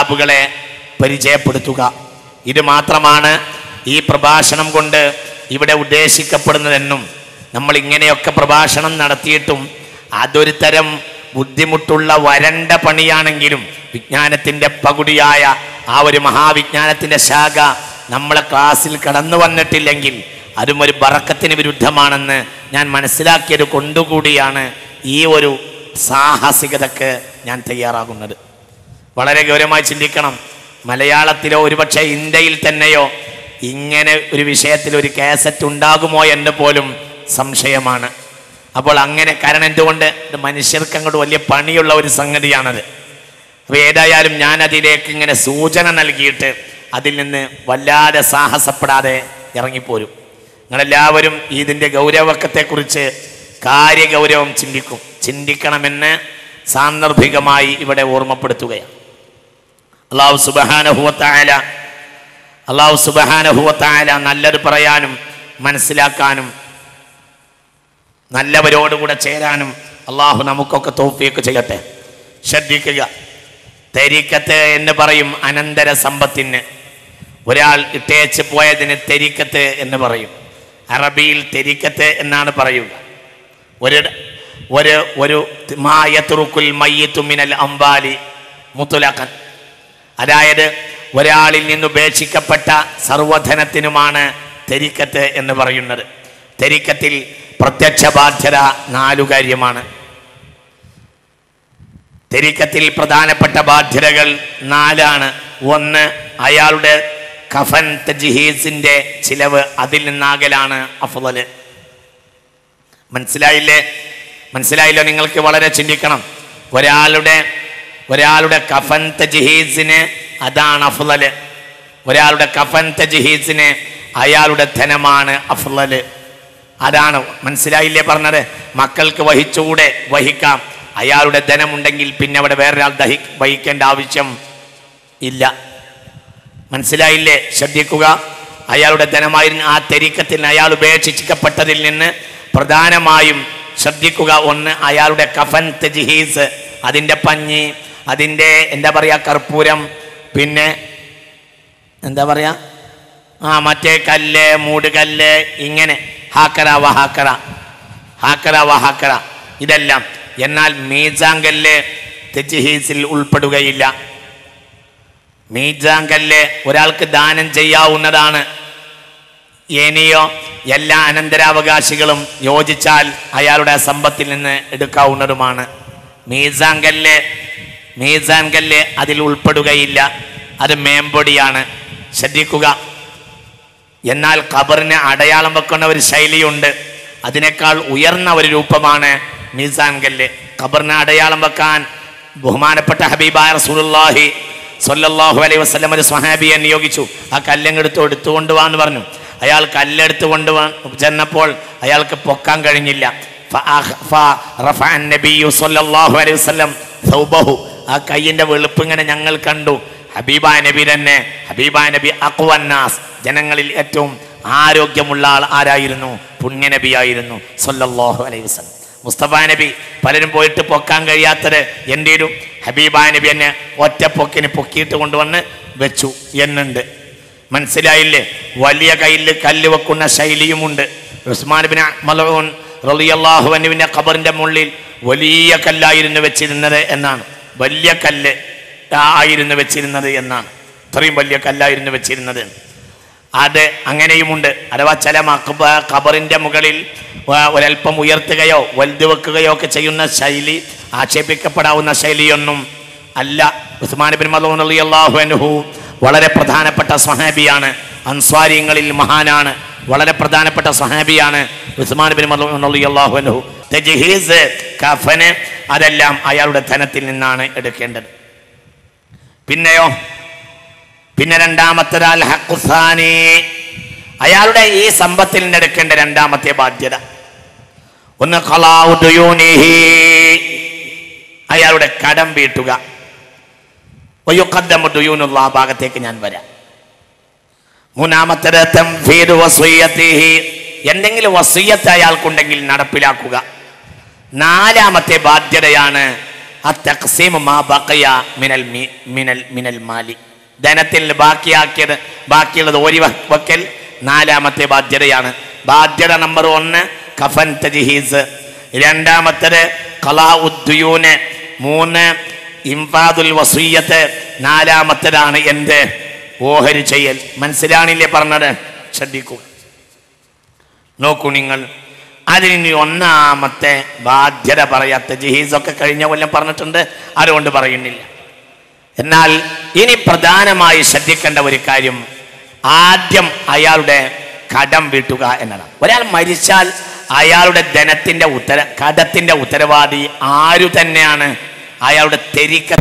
കിതാബുകളെ പരിചയപ്പെടുത്തുക ഇത് മാത്രമാണ് ഈ പ്രഭാഷണം കൊണ്ട് ഇവിടെ ഉദ്ദേശിക്കപ്പെടുന്നതെന്നും നമ്മൾ ഇങ്ങനെയൊക്കെ പ്രഭാഷണം നടത്തിയിട്ടും അതൊരു തരം ബുദ്ധിമുട്ടുള്ള വരണ്ട പണിയാണെങ്കിലും വിജ്ഞാനത്തിൻ്റെ പകുതിയായ ആ ഒരു മഹാവിജ്ഞാനത്തിൻ്റെ ശാഖ നമ്മളെ ക്ലാസ്സിൽ കടന്നു വന്നിട്ടില്ലെങ്കിൽ അതും ഒരു ബറക്കത്തിന് വിരുദ്ധമാണെന്ന് ഞാൻ മനസ്സിലാക്കിയത് കൊണ്ടുകൂടിയാണ് ഈ ഒരു സാഹസികതക്ക് ഞാൻ തയ്യാറാകുന്നത് വളരെ ഗൗരവമായി ചിന്തിക്കണം മലയാളത്തിലോ ഒരുപക്ഷെ ഇന്ത്യയിൽ തന്നെയോ ഇങ്ങനെ ഒരു വിഷയത്തിൽ ഒരു കാസറ്റ് ഉണ്ടാകുമോ എന്ന് പോലും സംശയമാണ് അപ്പോൾ അങ്ങനെ കാരണം എന്തുകൊണ്ട് ഇത് മനുഷ്യർക്ക് അങ്ങോട്ട് വലിയ പണിയുള്ള ഒരു സംഗതിയാണത് അപ്പോൾ ഏതായാലും ഞാൻ അതിലേക്ക് ഇങ്ങനെ സൂചന നൽകിയിട്ട് അതിൽ നിന്ന് വല്ലാതെ സാഹസപ്പെടാതെ ഇറങ്ങിപ്പോരും നിങ്ങളെല്ലാവരും ഇതിൻ്റെ ഗൗരവക്കത്തെക്കുറിച്ച് കാര്യഗൗരവം ചിന്തിക്കും ചിന്തിക്കണമെന്ന് സാന്ദർഭികമായി ഇവിടെ ഓർമ്മപ്പെടുത്തുകയാണ് അള്ളാഹു സുബഹാനഹുവത്തായ അള്ളാഹു സുബഹാനഹുവത്തായ നല്ലത് പറയാനും മനസ്സിലാക്കാനും നല്ലവരോടുകൂടെ ചേരാനും അള്ളാഹു നമുക്കൊക്കെ തോഫിയൊക്കെ ചെയ്യട്ടെ ശ്രദ്ധിക്കുക തെരീക്കത്ത് എന്ന് പറയും അനന്തര സമ്പത്തിന് ഒരാൾ ഇട്ടേച്ച് പോയതിന് തെരീക്കത്ത് എന്ന് പറയും അറബിയിൽ തെരീക്കത്ത് എന്നാണ് പറയുക ഒരു ഒരു ഒരു മായത്തുറുക്കുൽ മയ്യത്തു മിനൽ അംബാലി മുത്തുലക്കൻ അതായത് ഒരാളിൽ നിന്ന് ഉപേക്ഷിക്കപ്പെട്ട സർവധനത്തിനുമാണ് തെരിക്കത്ത് എന്ന് പറയുന്നത് തെരിക്കത്തിൽ പ്രത്യക്ഷ ബാധ്യത നാലു കാര്യമാണ് തെരിക്കത്തിൽ പ്രധാനപ്പെട്ട ബാധ്യതകൾ നാലാണ് ഒന്ന് അയാളുടെ കഫൻ തജ്ഹീസിന്റെ ചിലവ് അതിൽ നിന്നാകലാണ് അഫ്ളല് മനസ്സിലായില്ലേ മനസ്സിലായില്ലോ നിങ്ങൾക്ക് വളരെ ചിന്തിക്കണം ഒരാളുടെ ഒരാളുടെ കഫൻ തജ്ഹീസിന് അതാണ് അഫ്ളല് ഒരാളുടെ കഫൻ തജ്ഹീസിന് അയാളുടെ ധനമാണ് അഫ്ളല് അതാണ് മനസ്സിലായില്ലേ പറഞ്ഞത് മക്കൾക്ക് വഹിച്ചുകൂടെ വഹിക്കാം അയാളുടെ ധനമുണ്ടെങ്കിൽ പിന്നെ അവിടെ വേറൊരാൾ ദഹി വഹിക്കേണ്ട ആവശ്യം ഇല്ല മനസ്സിലായില്ലേ ശ്രദ്ധിക്കുക അയാളുടെ ധനമായിരുന്നു ആ തെരീക്കത്തിൽ അയാൾ ഉപേക്ഷിക്കപ്പെട്ടതിൽ നിന്ന് പ്രധാനമായും ശ്രദ്ധിക്കുക ഒന്ന് അയാളുടെ കഫൻ തെജിഹീസ് അതിൻ്റെ പഞ്ഞി അതിൻ്റെ എന്താ പറയുക കർപ്പൂരം പിന്നെ എന്താ പറയുക ആ മറ്റേ കല്ല് മൂടുകല്ല് ഇങ്ങനെ ഹാക്കറ വഹാക്കറ ഹാക്കറ വഹാക്കറ ഇതെല്ലാം എന്നാൽ മീസാങ്കല്ല് തെജിഹീസിൽ ഉൾപ്പെടുകയില്ല മീജാങ്കല്ല് ഒരാൾക്ക് ദാനം ചെയ്യാവുന്നതാണ് ഇനിയോ എല്ലാ അനന്തരാവകാശികളും യോജിച്ചാൽ അയാളുടെ സമ്പത്തിൽ നിന്ന് എടുക്കാവുന്നതുമാണ് മീസാങ്കല്ല് മീസാൻകല്ല് അതിൽ ഉൾപ്പെടുകയില്ല അത് മേമ്പൊടിയാണ് ശ്രദ്ധിക്കുക എന്നാൽ ഖബറിന് അടയാളം വെക്കുന്ന ഒരു ശൈലിയുണ്ട് അതിനേക്കാൾ ഉയർന്ന ഒരു രൂപമാണ് മീസാൻ കല്ല് ഖബറിന് അടയാളം വെക്കാൻ ബഹുമാനപ്പെട്ട ഹബീബായ റസൂലുള്ളാഹി സ്വല്ലല്ലാഹു അലൈഹി വസല്ലം ഒരു സ്വഹാബിയെ നിയോഗിച്ചു ആ കല്ലങ്ങെടുത്ത് എടുത്തുകൊണ്ട് വാന്ന് പറഞ്ഞു അയാൾ കല്ലെടുത്ത് കൊണ്ടുവാ ചെന്നപ്പോൾ അയാൾക്ക് പൊക്കാൻ കഴിഞ്ഞില്ല ഫഅഖ- ഫറഫഅ അന്നബിയ്യു സ്വല്ലല്ലാഹു അലൈഹി വസല്ലം സൗബഹു ആ കയ്യിന്റെ വെളുപ്പ് ഇങ്ങനെ ഞങ്ങൾ കണ്ടു ഹബീബ നബി തന്നെ ഹബീബ നബി അക്വന്നാസ് ജനങ്ങളിൽ ഏറ്റവും ആരോഗ്യമുള്ള ആൾ ആരായിരുന്നു പുണ്യ നബിയായിരുന്നു സല്ലല്ലാഹു അലൈഹി വസല്ലം മുസ്തഫ നബി പലരും പോയിട്ട് പൊക്കാൻ കഴിയാത്തത് എന്തേലും ഹബീബ നബി എന്നെ ഒറ്റ പൊക്കിന് പൊക്കിയിട്ട് കൊണ്ടുവന്ന് വെച്ചു എന്നുണ്ട് മനസ്സിലായില്ലേ വലിയ കയ്യിൽ കല്ല് വെക്കുന്ന ശൈലിയുമുണ്ട് ഉസ്മാൻ ബിൻ മലൂൻ റളിയല്ലാഹു അൻഹുവിന്റെ ഖബറിന്റെ മുള്ളിൽ വലിയ കല്ലായിരുന്നു വെച്ചിരുന്നത് എന്നാണ് വലിയ കല്ല് ആയിരുന്നു വെച്ചിരുന്നത് എന്നാണ് ഇത്രയും വലിയ കല്ലായിരുന്നു വെച്ചിരുന്നത് അത് അങ്ങനെയുമുണ്ട് അഥവാ ചില മക്ബ ഖബറിന്റെ മുകളിൽ വ- ഒരൽപ്പം ഉയർത്തുകയോ വലുത് വെക്കുകയോ ഒക്കെ ചെയ്യുന്ന ശൈലി ആക്ഷേപിക്കപ്പെടാവുന്ന ശൈലിയൊന്നും അല്ല ഉസ്മാൻ ബിൻ മലൂൻ റളിയല്ലാഹു അൻഹു വളരെ പ്രധാനപ്പെട്ട സ്വഹാബിയാണ് അൻസ്വാരിങ്ങളിൽ മഹാനാണ് വളരെ പ്രധാനപ്പെട്ട സ്വഹാബിയാണ് ഉസ്മാൻ ബിൻ മലൂൻ റളിയല്ലാഹു അൻഹു തജ്ഹീസ് കഫന് അതെല്ലാം അയാളുടെ ധനത്തിൽ നിന്നാണ് എടുക്കേണ്ടത് പിന്നെയോ പിന്നെ രണ്ടാമത്തത് അൽ ഹഖുസാനി അയാളുടെ ഈ സമ്പത്തിൽ നിന്ന് എടുക്കേണ്ട രണ്ടാമത്തെ ബാധ്യത ഒന്ന് ഖലാഉ ദുയൂനിഹി അയാളുടെ കടം വീട്ടുക വയുഖദ്ദമു ദുയൂനുള്ള ആ ഭാഗത്തേക്ക് ഞാൻ വരാം മൂന്നാമത്തേത് തംഫീദു വസിയ്യത്തിഹി എന്തെങ്കിലും വസിയ്യത്ത് അയാൾക്കുണ്ടെങ്കിൽ നടപ്പിലാക്കുക നാലാമത്തെ ബാധ്യതയാണ് അത്തഖ്സീമു മാ ബഖയ മിനൽ മി- മിനൽ മിനൽ മാലി ധനത്തിൽ ബാക്കിയാക്കിയത് ബാക്കിയുള്ളത് ഓരി വ- വക്കൽ നാലാമത്തെ ബാധ്യതയാണ് ബാധ്യത നമ്പർ ഒന്ന് കഫൻ തജ്ഹീസ് രണ്ടാമത്തത് കലാഉദ്ദുയൂന് മൂന്ന് ഇംഫാദുൽ വസീയത്ത് നാലാമത്തതാണ് എന്ത് ഓഹരി ചെയ്യൽ മനസ്സിലാണില്ലേ പറഞ്ഞത് ശ്രദ്ധിക്കൂ നോക്കൂ നിങ്ങൾ അതിനി ഒന്നാമത്തെ ബാധ്യത പറയാത്ത ജഹീസൊക്കെ കഴിഞ്ഞ കൊല്ലം പറഞ്ഞിട്ടുണ്ട് അതുകൊണ്ട് പറയുന്നില്ല എന്നാൽ ഇനി പ്രധാനമായി ശ്രദ്ധിക്കേണ്ട ഒരു കാര്യം ആദ്യം അയാളുടെ കടം വീട്ടുക എന്നതാണ് ഒരാൾ മരിച്ചാൽ അയാളുടെ ധനത്തിന്റെ ഉത്തര കടത്തിന്റെ ഉത്തരവാദി ആരു തന്നെയാണ് അയാളുടെ തെരിക്ക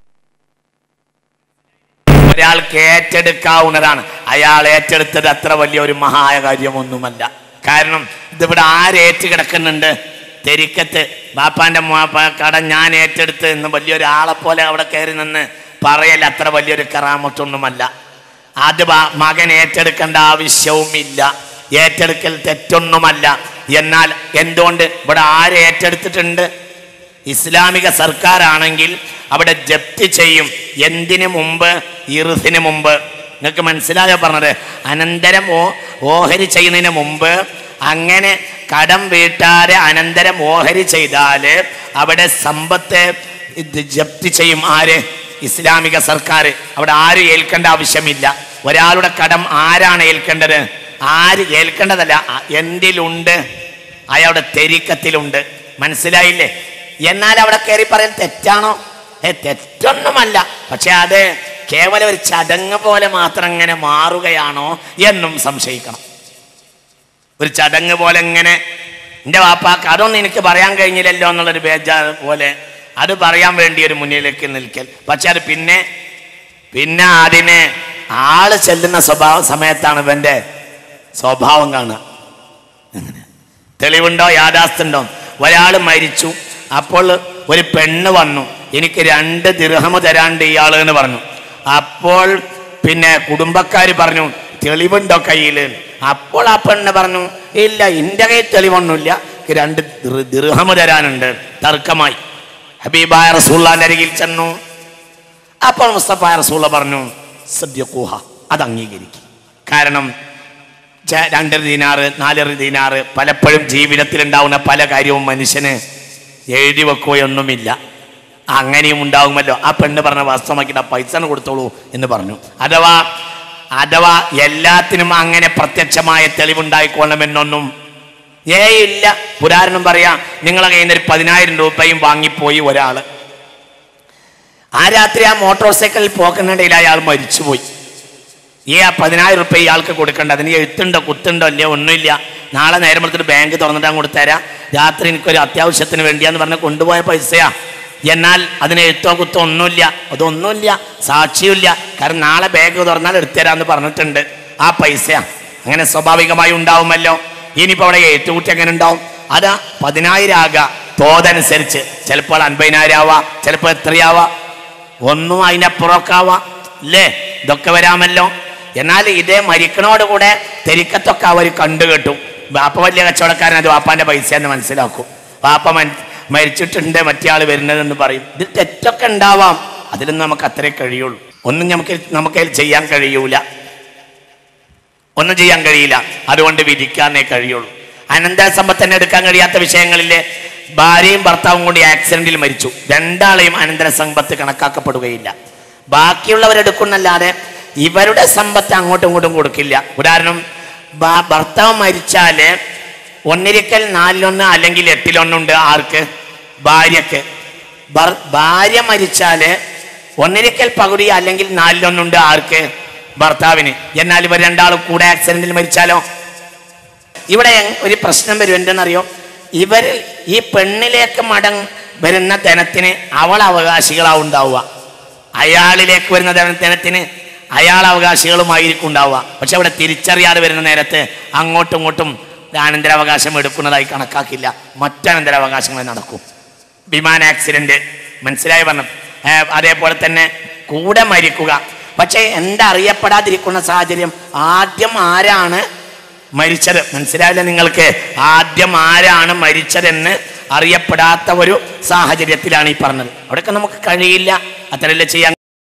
ഒരാൾക്ക് ഏറ്റെടുക്കാവുന്നതാണ് അയാൾ ഏറ്റെടുത്തത് അത്ര വലിയ ഒരു മഹായ കാര്യമൊന്നുമല്ല കാരണം ഇതിവിടെ ആരേറ്റ് കിടക്കുന്നുണ്ട് തെരിക്കത്ത് ബാപ്പാന്റെ മോ- പ- കടം ഞാൻ ഏറ്റെടുത്ത് എന്ന് വലിയൊരാളെ പോലെ അവിടെ കയറി നിന്ന് പറയൽ അത്ര വലിയൊരു കറാമത്തൊന്നുമല്ല അത് ബാ- മകൻ ഏറ്റെടുക്കേണ്ട ആവശ്യവുമില്ല ഏറ്റെടുക്കൽ തെറ്റൊന്നുമല്ല എന്നാൽ എന്തുകൊണ്ട് ഇവിടെ ആര് ഏറ്റെടുത്തിട്ടുണ്ട് ഇസ്ലാമിക സർക്കാരാണെങ്കിൽ അവിടെ ജപ്തി ചെയ്യും എന്തിനു മുമ്പ് ഇറുസിന് മുമ്പ് നിങ്ങൾക്ക് മനസ്സിലായോ പറഞ്ഞത് അനന്തരം ഓ ഓഹരി ചെയ്യുന്നതിന് മുമ്പ് അങ്ങനെ കടം വീട്ടാതെ അനന്തരം ഓഹരി ചെയ്താൽ അവിടെ സമ്പത്ത് ഇത് ജപ്തി ചെയ്യും ആര് ഇസ്ലാമിക സർക്കാർ അവിടെ ആരും ഏൽക്കേണ്ട ആവശ്യമില്ല ഒരാളുടെ കടം ആരാണ് ഏൽക്കേണ്ടത് ആര് ഏൽക്കേണ്ടതല്ല ആ- എന്തിലുണ്ട് അയാളുടെ തെരിക്കത്തിലുണ്ട് മനസ്സിലായില്ലേ എന്നാൽ അവിടെ കയറി പറയാൻ തെറ്റാണോ ഏ തെറ്റൊന്നുമല്ല പക്ഷെ അത് കേവലം ഒരു ചടങ്ങ് പോലെ മാത്രം ഇങ്ങനെ മാറുകയാണോ എന്നും സംശയിക്കണം ഒരു ചടങ്ങ് പോലെ ഇങ്ങനെ എൻ്റെ വാപ്പാക്ക് അതൊന്നും എനിക്ക് പറയാൻ കഴിഞ്ഞില്ലല്ലോ എന്നുള്ളൊരു ബേജാറ് പോലെ അത് പറയാൻ വേണ്ടി ഒരു മുന്നിലേക്ക് നിൽക്കൽ പക്ഷെ അത് പിന്നെ പിന്നെ അതിന് ആള് ചെല്ലുന്ന സ്വഭാവ സമയത്താണ് ഇവന്റെ സ്വഭാവം കാണുക തെളിവുണ്ടോ യാഥാസ്ഥുണ്ടോ ഒരാൾ മരിച്ചു അപ്പോൾ ഒരു പെണ്ണ് വന്നു എനിക്ക് രണ്ട് ദിർഹമ തരാണ്ട് ഇയാൾ എന്ന് പറഞ്ഞു അപ്പോൾ പിന്നെ കുടുംബക്കാർ പറഞ്ഞു തെളിവുണ്ടോ കയ്യിൽ അപ്പോൾ ആ പെണ്ണ് പറഞ്ഞു ഇല്ല എൻ്റെ കയ്യിൽ തെളിവൊന്നുമില്ല എനിക്ക് രണ്ട് ദിർ- ദിർഹമ തരാനുണ്ട് തർക്കമായി ഹബീബായ റസൂള്ളാന്റെ അരികിൽ ചെന്നു അപ്പോൾ മുസ്തഫ റസൂള്ള പറഞ്ഞു സദ്യക്കൂഹ അത് അംഗീകരിക്കും കാരണം ച- രണ്ടര ദീനാറ് നാലര ദീനാറ് പലപ്പോഴും ജീവിതത്തിൽ ഉണ്ടാവുന്ന പല കാര്യവും മനുഷ്യന് എഴുതി വെക്കുകയൊന്നുമില്ല അങ്ങനെയും ഉണ്ടാകുമല്ലോ ആ പെണ്ണ് പറഞ്ഞ വാസ്തവമാക്കിയിട്ട് ആ പൈസ കൊടുത്തോളൂ എന്ന് പറഞ്ഞു അഥവാ അഥവാ എല്ലാത്തിനും അങ്ങനെ പ്രത്യക്ഷമായ തെളിവുണ്ടായിക്കൊള്ളണമെന്നൊന്നും ഏ ഇല്ല പുരാരണം പറയാം നിങ്ങളെ കയ്യിൽ നിന്ന് ഒരു പതിനായിരം രൂപയും വാങ്ങിപ്പോയി ഒരാള് ആ രാത്രി ആ മോട്ടോർ സൈക്കിളിൽ പോക്കുന്നിടയിൽ അയാൾ മരിച്ചുപോയി ഈ ആ പതിനായിരം റുപ്യ ഇയാൾക്ക് കൊടുക്കണ്ട അതിന് എഴുത്തുണ്ടോ കുത്തുണ്ടോ ഇല്ലയോ ഒന്നുമില്ല നാളെ നേരം എടുത്തിട്ട് ബാങ്ക് തുറന്നിട്ട് അങ്ങോട്ട് തരാം രാത്രി എനിക്കൊരു അത്യാവശ്യത്തിന് വേണ്ടിയാന്ന് പറഞ്ഞ് കൊണ്ടുപോയ പൈസയാ എന്നാൽ അതിന് എഴുത്തോ കുത്തോ ഒന്നുമില്ല അതൊന്നുമില്ല സാക്ഷിയുമില്ല കാരണം നാളെ ബാങ്ക് തുറന്നാൽ എടുത്തുതരാന്ന് പറഞ്ഞിട്ടുണ്ട് ആ പൈസയാ അങ്ങനെ സ്വാഭാവികമായി ഉണ്ടാവുമല്ലോ ഇനിയിപ്പോൾ അവിടെ എഴുത്തുകൂട്ടി എങ്ങനെ ഉണ്ടാവും അതാ പതിനായിരം ആകാം തോതനുസരിച്ച് ചിലപ്പോൾ അൻപതിനായിരം ആവാം ചിലപ്പോൾ എത്രയാവാം ഒന്നും അതിനപ്പുറമൊക്കാവാം അല്ലേ ഇതൊക്കെ വരാമല്ലോ എന്നാൽ ഇതേ മരിക്കണോടുകൂടെ തെരിക്കത്തൊക്കെ അവർ കണ്ടു കെട്ടും വാപ്പ വലിയ കച്ചവടക്കാരൻ അത് വാപ്പാന്റെ പൈസ എന്ന് മനസ്സിലാക്കും വാപ്പ മൻ മരിച്ചിട്ടുണ്ട് മറ്റേ ആൾ വരുന്നതെന്ന് പറയും ഇതിൽ തെറ്റൊക്കെ ഉണ്ടാവാം അതിലൊന്നും നമുക്ക് അത്രേ കഴിയുള്ളൂ ഒന്നും നമുക്ക് നമുക്കതിൽ ചെയ്യാൻ കഴിയൂല ഒന്നും ചെയ്യാൻ കഴിയില്ല അതുകൊണ്ട് വിധിക്കാനേ കഴിയുള്ളൂ അനന്തര സമ്പത്തന്നെ എടുക്കാൻ കഴിയാത്ത വിഷയങ്ങളിലെ ഭാര്യയും ഭർത്താവും കൂടി ആക്സിഡന്റിൽ മരിച്ചു രണ്ടാളെയും അനന്തര സമ്പത്ത് കണക്കാക്കപ്പെടുകയില്ല ബാക്കിയുള്ളവരെടുക്കുന്നല്ലാതെ ഇവരുടെ സമ്പത്ത് അങ്ങോട്ടും ഇങ്ങോട്ടും കൊടുക്കില്ല ഉദാഹരണം ഭ- ഭർത്താവ് മരിച്ചാല് ഒന്നിരിക്കൽ നാലിലൊന്ന് അല്ലെങ്കിൽ എട്ടിലൊന്നുണ്ട് ആർക്ക് ഭാര്യക്ക് ഭർ- ഭാര്യ മരിച്ചാല് ഒന്നിരിക്കൽ പകുതി അല്ലെങ്കിൽ നാലിലൊന്നുണ്ട് ആർക്ക് ഭർത്താവിന് എന്നാൽ ഇവർ രണ്ടാളും കൂടെ ആക്സിഡന്റിൽ മരിച്ചാലോ ഇവിടെ ഒരു പ്രശ്നം വരും എന്തെന്നറിയോ ഇവർ ഈ പെണ്ണിലേക്ക് മടങ് വരുന്ന ധനത്തിന് അവൾ അവകാശികളാവും ഉണ്ടാവുക അയാളിലേക്ക് വരുന്ന ധന- ധനത്തിന് അയാൾ അവകാശികളുമായിരിക്കും ഉണ്ടാവുക പക്ഷെ അവിടെ തിരിച്ചറിയാതെ വരുന്ന നേരത്ത് അങ്ങോട്ടും ഇങ്ങോട്ടും അനന്തരാവകാശം എടുക്കുന്നതായി കണക്കാക്കില്ല മറ്റു അനന്തരാവകാശങ്ങൾ നടക്കും വിമാന ആക്സിഡന്റ് മനസ്സിലായി പറഞ്ഞു ഏ, അതേപോലെ തന്നെ കൂടെ മരിക്കുക പക്ഷേ എന്താ അറിയപ്പെടാതിരിക്കുന്ന സാഹചര്യം ആദ്യം ആരാണ് മരിച്ചത് മനസ്സിലായില്ല നിങ്ങൾക്ക് ആദ്യം ആരാണ് മരിച്ചതെന്ന് അറിയപ്പെടാത്ത ഒരു സാഹചര്യത്തിലാണ് ഈ പറഞ്ഞത് അവിടെയൊക്കെ നമുക്ക് കഴിയില്ല അത്രയല്ലേ ചെയ്യാൻ